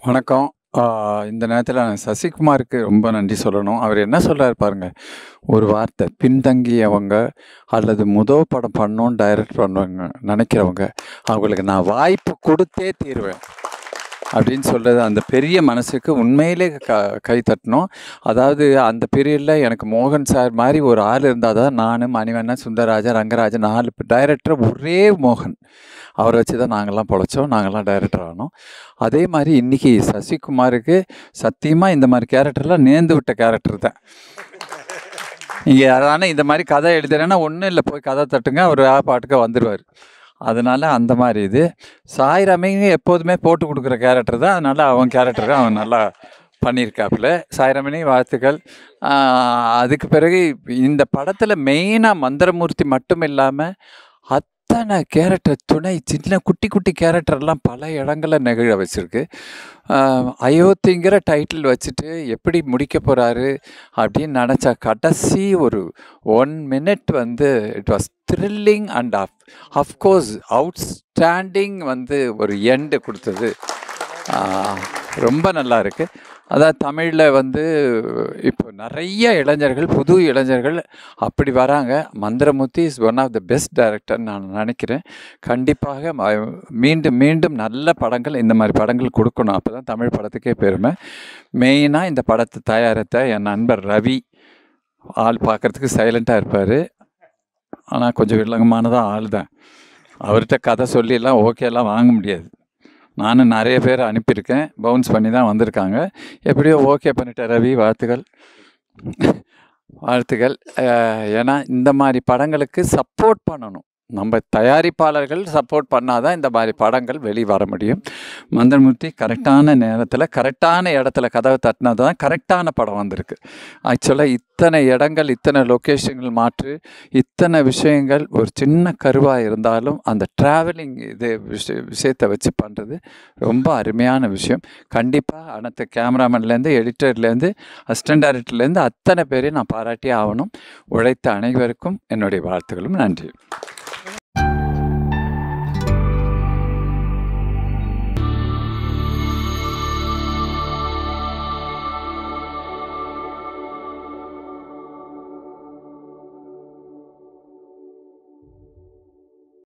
வணக்கம். ஆ இந்த நேரத்தில நான் சசிகுமாருக்கு ரொம்ப நன்றி சொல்லணும். அவர் என்ன சொல்றாரு பாருங்க. ஒரு வார்த்தை, பின்தங்கியவங்க அல்லது முதல் படம் பண்ணணும்னு டைரக்ட் பண்ணுவாங்க நெனைக்கிறவங்க, அவங்களுக்கு நான் வாய்ப்பு குடுத்தே தீருவேன். அப்படின்னு சொல்றது அந்த பெரிய மனசுக்கு உண்மையிலே க கை தட்டணும். அதாவது அந்த பீரியட்ல எனக்கு மோகன் சார் மாரி ஒரு ஆள் இருந்தா தான் நானு, மணிவண்ணன், சுந்தரராஜன், ரங்கராஜன் 4 டைரக்டர் ஒரே மோகன். அவர வச்சு தான் நாங்கலாம் பொழச்சோம். நாங்கலாம் டைரக்டர் ஆனோம். அதே மாரி இன்னைக்கு சசிகுமாருக்கு சத்தியமா இந்த மாரி கேரக்டர்லாம் நேர்ந்து விட்ட கேரக்டர் தான். நீங்க யாரான இந்த மாரி கதை எழுதுறேன்னா ஒண்ணும் இல்ல. போய் கத தட்டுங்க. அவரு பாட்டுக்கு வந்துருவாரு. அதனால அந்த மாரி இது. சாய் ரமேங்க எப்போதுமே போட்டு குடுக்குற கேரக்டர் தான். அதனால அவன் கேரக்டர அவன் நல்லா பண்ணியிருக்காப்புல. சாய் ரமணி வாழ்த்துக்கள். ஆ அதுக்கு பிறகு இந்த படத்தில மெயினா மந்திரமூர்த்தி மட்டும் இல்லாம, அத்தன கேரக்டர் துணை சின்ன குட்டி குட்டி கேரக்டர்லாம் பல இடங்கள்ல நெகிழ வச்சிருக்கு. ஆ அயோத்திங்கிற டைட்டில் வச்சுட்டு எப்படி முடிக்க போறாரு அப்படின்னு நெனச்சா கடைசி ஒரு 1 மினிட் வந்து it was thrilling and of of course outstanding வந்து ஒரு எண்ட் குடுத்தது. ஆ ரொம்ப நல்லா இருக்கு. அதாவது தமிழ்ல வந்து இப்போ நெறைய இளைஞர்கள், புது இளைஞர்கள் அப்படி வராங்க. Mandiramoorthy is one of the best டைரக்டர்ன்னு நான் நெனைக்கிறேன். கண்டிப்பாக ம மீண்டும் மீண்டும் நல்ல படங்கள் இந்த மாரி படங்கள் குடுக்கணும். அப்பதான் தமிழ் படத்துக்கே பெருமை. மெயினா இந்த படத்த தயாரித்த என் நண்பர் ரவி. ஆள் பார்க்கறதுக்கு சைலன்ட்டா இருப்பாரு. ஆனா கொஞ்சம் வில்லங்கமானதா ஆள் தான். அவர்ட்ட கதை சொல்லிலாம் ஓகேலாம் வாங்க முடியாது. நானும் நெறைய பேர அனுப்பியிருக்கேன். பவுன்ஸ் பண்ணி தான் வந்திருக்காங்க. எப்படியோ ஓகே பண்ணிட்ட ரவி வாழ்த்துக்கள். வாழ்த்துக்கள். அ ஏன்னா இந்த மாரி படங்களுக்கு சப்போர்ட் பண்ணணும். நம்ம தயாரிப்பாளர்கள் சப்போர்ட் பண்ணா தான் இந்த மாரி படங்கள் வெளி வர முடியும். மந்திரமூர்த்தி கரெக்ட்டான நேரத்தில, கரெக்ட்டான இடத்துல கதவ தட்டுனா தான் கரெக்ட்டான படம் வந்திருக்கு. ஆக்சுவலா இத்தனை இடங்கள், இத்தனை லொகேஷன்கள் மாற்று, இத்தனை விஷயங்கள் ஒரு சின்ன கருவா இருந்தாலும், அந்த டிராவலிங் இது விஷ விஷயத்த வச்சு பண்றது ரொம்ப அருமையான விஷயம். கண்டிப்பா அனைத்து கேமராமேன்லேருந்து, எடிட்டர்லேருந்து, அசிஸ்டன்ட் டைரக்டர்லேருந்து அத்தன பேரையும் நான் பாராட்டியே ஆவணும். உழைத்த அனைவருக்கும் என்னுடைய வாழ்த்துக்களும் நன்றி.